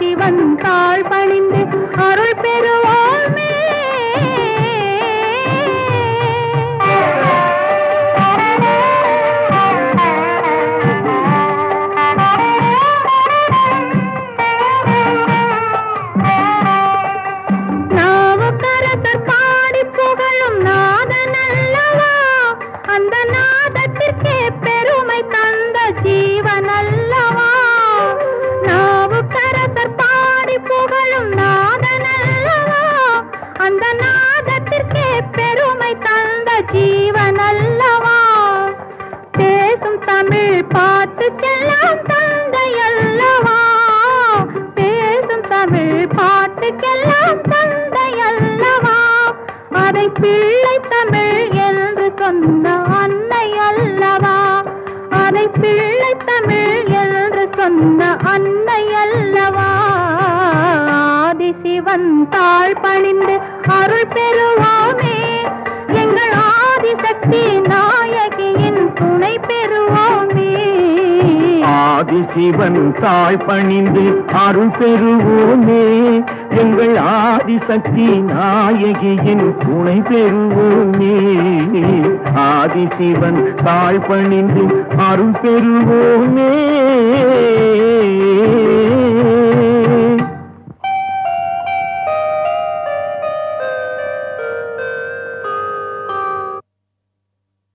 ஆதிசிவன் தாழ் பணிந்து அருள் பெறுவோமே நாவுக்கரசர் பாடி புகழும் நாதன் அல்லவா அந்த நாதத்திற்கே பெருமை தந்த ஜீவன் அல்லவா நாவுக்கரசர் பாடி புகழும் நாதன் அல்லவா அந்த நாதத்திற்கே பெருமை தந்த ஜீவன் அல்லவா பேசும் தமிழ் பாட்டுக்கெல்லாம் தந்தை அல்லவா பேசும் தமிழ் பாட்டுக்கெல்லாம் தந்தை அல்லவா அதை பிள்ளை தமிழ் என்று சொன்ன அன்னை அல்லவா அதை பிள்ளை தமிழ் என்று சொன்ன அன்னை அல்லவா ஆதிசிவன் தாழ் பணிந்து அருள் பெறுவோமே எங்கள் ஆதிசக்தி நாயகியின் துணை பெறுவோமே ஆதிசிவன் தாழ் பணிந்து அருள் பெறுவோமே எங்கள் ஆதிசக்தி நாயகியின் துணை பெறுவோமே ஆதிசிவன் தாழ் பணிந்து அருள் பெறுவோமே